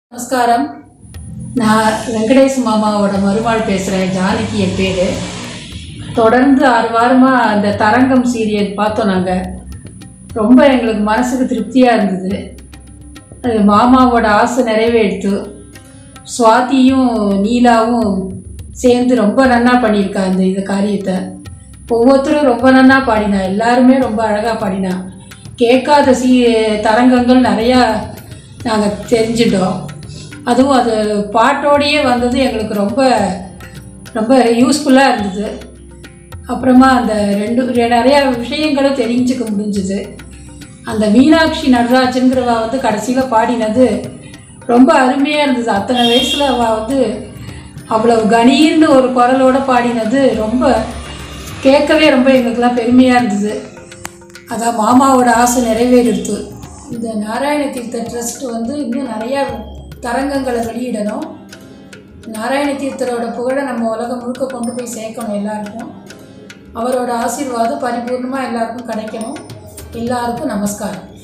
நமஸ்காரம் நான் வெங்கடேஷ் மாமாவோட மருமாள் பேசுகிறேன் ஜானகி என் பேர் தொடர்ந்து ஆறு வாரமாக அந்த தரங்கம் சீரியல் பார்த்தோம் நாங்கள் ரொம்ப எங்களுக்கு மனசுக்கு திருப்தியாக இருந்தது அது மாமாவோட ஆசை நிறைவேறித்து சுவாதியும் நீலாவும் சேர்ந்து ரொம்ப நன்னா பண்ணியிருக்கா இந்த இந்த காரியத்தை ஒவ்வொருத்தரும் ரொம்ப நன்னா பாடினா எல்லாருமே ரொம்ப அழகாக பாடினா கேட்காத சீ தரங்கங்கள் நிறையா நாங்கள் தெரிஞ்சிட்டோம் அதுவும் அது பாட்டோடையே வந்தது எங்களுக்கு ரொம்ப ரொம்ப யூஸ்ஃபுல்லாக இருந்தது அப்புறமா அந்த ரெண்டு ரெ- நிறையா விஷயங்களும் தெரிஞ்சுக்க முடிஞ்சுது அந்த மீனாட்சி நடராஜனுங்கிறவ வந்து கடைசியில் பாடினது ரொம்ப அருமையாக இருந்தது அத்தனை வயசில் அவள் வந்து அவ்வளவு கணீர்னு ஒரு குரலோட பாடினது ரொம்ப கேட்கவே ரொம்ப எங்களுக்கெல்லாம் பெருமையாக இருந்தது அதான் மாமாவோட ஆசை நிறைவேறிடுது இந்த நாராயண தீர்த்த ட்ரஸ்ட் வந்து இன்னும் நிறையா தரங்கங்களை வெளியிடணும் நாராயண தீர்த்தரோட புகழை நம்ம உலகம் முழுக்க கொண்டு போய் சேர்க்கணும் எல்லாருக்கும் அவரோட ஆசீர்வாதம் பரிபூர்ணமாக எல்லாருக்கும் கிடைக்கணும் எல்லாருக்கும் நமஸ்காரம்